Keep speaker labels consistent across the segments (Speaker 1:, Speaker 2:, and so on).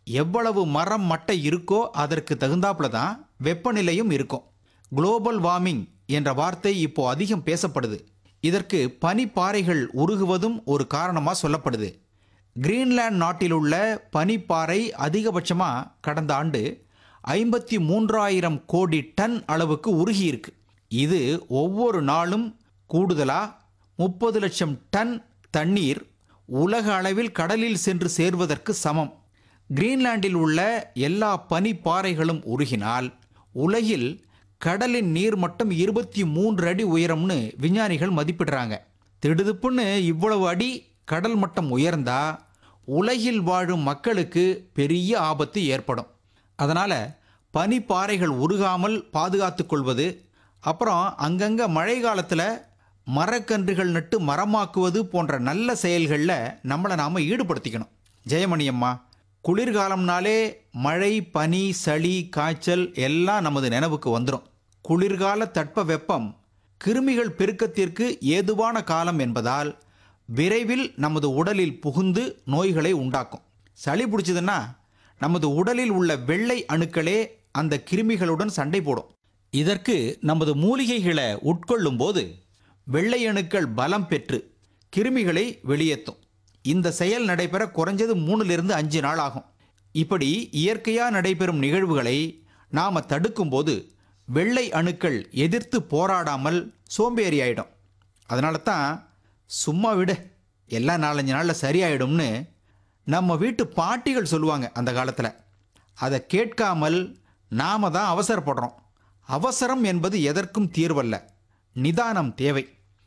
Speaker 1: எவ்வளவு மரம் மட்டை இருக்கோ அதற்கு தகுந்தாப்புல தான் வெப்பநிலையும் இருக்கும் குளோபல் வார்மிங் என்ற வார்த்தை இப்போ அதிகம் பேசப்படுது இதற்கு பனிப்பாறைகள் உருகுவதும் ஒரு காரணமா சொல்லப்படுது கிரீன்லாந்து நாட்டில் உள்ள பனிப்பாறை அதிகபட்சமா கடந்த ஆண்டு ஐம்பத்தி மூன்றாயிரம் கோடி டன் அளவுக்கு உருகியிருக்கு இது ஒவ்வொரு நாளும் கூடுதலா முப்பது லட்சம் டன் தண்ணீர் உலக அளவில் கடலில் சென்று சேர்வதற்கு சமம் கிரீன்லாண்டில் உள்ள எல்லா பனிப்பாறைகளும் உருகினால் உலகில் கடலின் நீர் மட்டம் இருபத்தி மூன்று அடி உயரம்னு விஞ்ஞானிகள் மதிப்பிடுறாங்க திடுதுப்புன்னு இவ்வளவு அடி கடல் மட்டம் உயர்ந்தா உலகில் வாழும் மக்களுக்கு பெரிய ஆபத்து ஏற்படும் அதனால பனிப்பாறைகள் உருகாமல் பாதுகாத்துக் கொள்வது அப்புறம் அங்கங்க மழை காலத்துல மரக்கன்றுகள் நட்டு மரமாக்குவது போன்ற நல்ல செயல்களில் நம்மளை நாம ஈடுபடுத்திக்கணும் ஜெயமணி அம்மா குளிர்காலம்னாலே மழை பனி சளி காய்ச்சல் எல்லாம் நமது நினைவுக்கு வந்துடும் குளிர்கால தட்ப வெப்பம் கிருமிகள் பெருக்கத்திற்கு ஏதுவான காலம் என்பதால் விரைவில் நமது உடலில் புகுந்து நோய்களை உண்டாக்கும் சளி பிடிச்சதுன்னா நமது உடலில் உள்ள வெள்ளை அணுக்களே அந்த கிருமிகளுடன் சண்டை போடும் இதற்கு நமது மூலிகைகளை உட்கொள்ளும் போது வெள்ளை அணுக்கள் பலம் பெற்று கிருமிகளை வெளியேற்றும் இந்த செயல் நடைபெற குறைஞ்சது மூணுலேருந்து அஞ்சு நாள் ஆகும் இப்படி இயற்கையாக நடைபெறும் நிகழ்வுகளை நாம் தடுக்கும்போது வெள்ளை அணுக்கள் எதிர்த்து போராடாமல் சோம்பேறி ஆயிடும் அதனால தான் சும்மா விடு எல்லாம் நாலஞ்சு நாளில் சரியாயிடும்னு நம்ம வீட்டு பாட்டிகள் சொல்லுவாங்க அந்த காலத்தில் அதை கேட்காமல் நாம தான் அவசரப்படுறோம் அவசரம் என்பது எதற்கும் தீர்வல்ல நிதானம் தேவை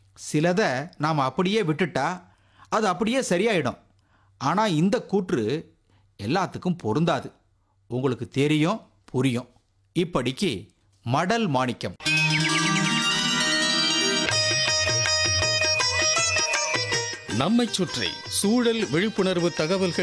Speaker 1: சிலதை நாம் அப்படியே விட்டுட்டா அது அப்படியே சரியாயிடும் ஆனால் இந்த கூற்று எல்லாத்துக்கும் பொருந்தாது உங்களுக்கு தெரியும் புரியும் இப்படிக்கு மடல் மாணிக்கம்
Speaker 2: நம்மைச் சுற்றி சூழல் விழிப்புணர்வு தகவல்கள்